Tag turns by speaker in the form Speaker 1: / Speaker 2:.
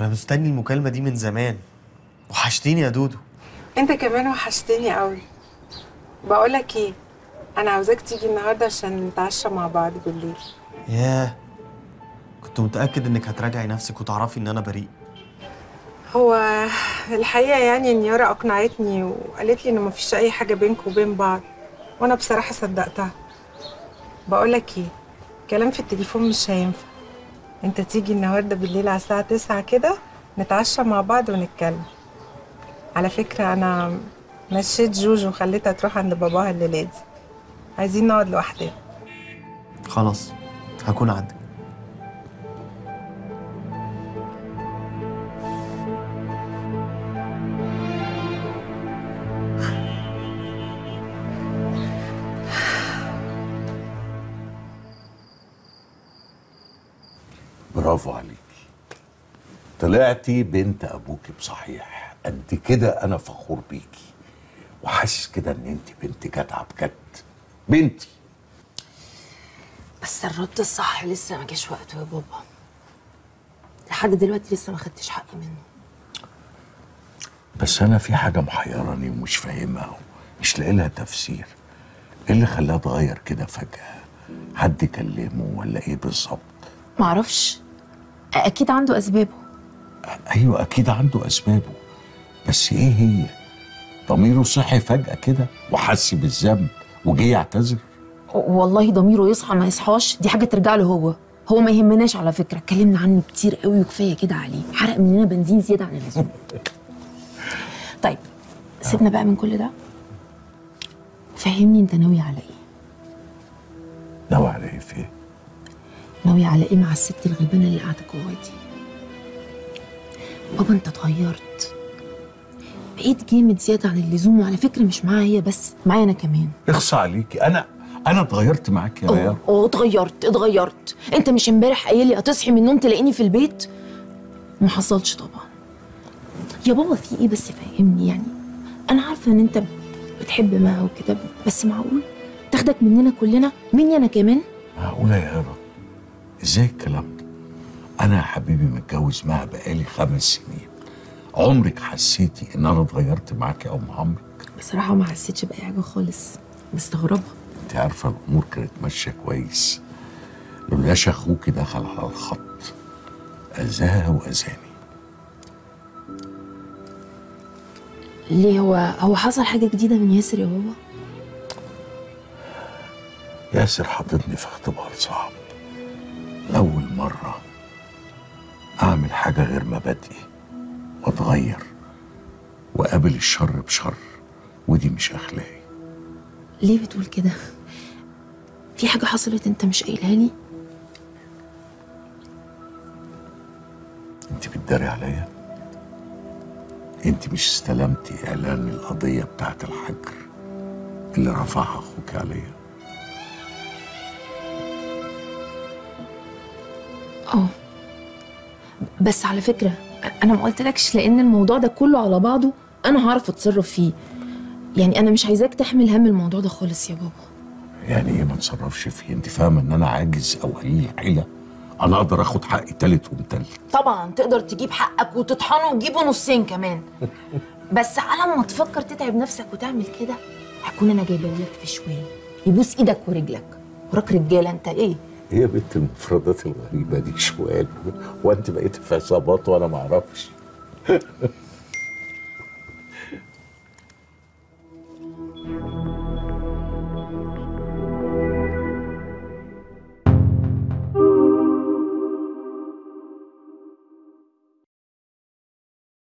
Speaker 1: انا مستني المكالمه دي من زمان وحشتيني يا دودو
Speaker 2: انت كمان وحشتني قوي بقولك ايه انا عاوزاك تيجي النهارده عشان نتعشى مع بعض بالليل
Speaker 1: ياه كنت متاكد انك هتراجعي نفسك وتعرفي ان انا بريء
Speaker 2: هو الحقيقه يعني ان يارا اقنعتني وقالت لي ان مفيش اي حاجه بينك وبين بعض وانا بصراحه صدقتها بقولك ايه كلام في التليفون مش هينفع انت تيجي النهارده بالليل على الساعه 9 كده نتعشى مع بعض ونتكلم على فكره انا مشيت جوجو وخليتها تروح عند باباها الليله دي عايزين نقعد لوحدنا
Speaker 1: خلاص هكون عندك
Speaker 3: برافو عليكي طلعتي بنت ابوكي بصحيح قد كده انا فخور بيكي وحاسس كده ان انت بنت جدعه بجد بنتي
Speaker 4: بس الرد الصح لسه ما جاش وقته يا بابا لحد دلوقتي لسه ما خدتش حقي منه
Speaker 3: بس انا في حاجه محيراني ومش فاهمها مش لاقي لها تفسير ايه اللي خلاها اتغير كده فجاه حد كلمه ولا ايه بالظبط
Speaker 4: معرفش اكيد عنده اسبابه
Speaker 3: ايوه اكيد عنده اسبابه بس ايه هي ضميره صحي فجاه كده وحس بالذنب وجه يعتذر
Speaker 4: والله ضميره يصحى ما يصحاش دي حاجه ترجع له هو هو ما يهمناش على فكره اتكلمنا عنه كتير قوي وكفايه كده عليه حرق مننا بنزين زياده عن اللزوم طيب سيبنا بقى من كل ده فهمني انت ناوي على ايه
Speaker 3: ناوي على ايه في ايه
Speaker 4: ناوي على ايه مع الست الغلبانه اللي قاعده جوه دي بابا انت اتغيرت بقيت جامد زياده عن اللزوم وعلى فكره مش معاها هي بس معايا انا كمان
Speaker 3: اخصى عليكي انا انا اتغيرت معاك يا
Speaker 4: اه
Speaker 3: ريان
Speaker 4: اه اتغيرت اتغيرت انت مش امبارح قايل لي هتصحي من النوم تلاقيني في البيت ما حصلش طبعا يا بابا في ايه بس فهمني يعني انا عارفه ان انت بتحب ما وكده بس معقول تاخدك مننا كلنا مني انا كمان
Speaker 3: معقوله يا هبه ازاي الكلام ده انا يا حبيبي متجوز معاها بقالي خمس سنين عمرك حسيتي ان انا اتغيرت معاكي او مع عمرك
Speaker 4: بصراحه ما حسيتش باي حاجه خالص مستغربه
Speaker 3: انت عارفه الامور كانت ماشيه كويس لولاش اخوكي دخل على الخط اذاها واذاني
Speaker 4: ليه هو هو حصل حاجه جديده من ياسر يا بابا
Speaker 3: ياسر حطتني في اختبار صعب اول مره اعمل حاجه غير مبادئي واتغير واقابل الشر بشر ودي مش اخلاقي
Speaker 4: ليه بتقول كده في حاجه حصلت انت مش قايلها لي
Speaker 3: انت بتداري عليا انت مش استلمتي اعلان القضيه بتاعت الحجر اللي رفعها اخوك عليا
Speaker 4: اه بس على فكره انا ما قلتلكش لان الموضوع ده كله على بعضه انا هعرف اتصرف فيه يعني انا مش عايزاك تحمل هم الموضوع ده خالص يا بابا
Speaker 3: يعني ايه ما اتصرفش فيه انت فاهمه ان انا عاجز او قليل الحيله انا اقدر اخد حقي تالت ومتلت
Speaker 4: طبعا تقدر تجيب حقك وتطحنه وتجيبه نصين كمان بس على ما تفكر تتعب نفسك وتعمل كده هكون انا جايبه لك في شويه يبوس ايدك ورجلك وراك رجاله انت ايه
Speaker 3: هي بنت المفردات الغريبه دي شوال وانت بقيت في عصابات وانا ما اعرفش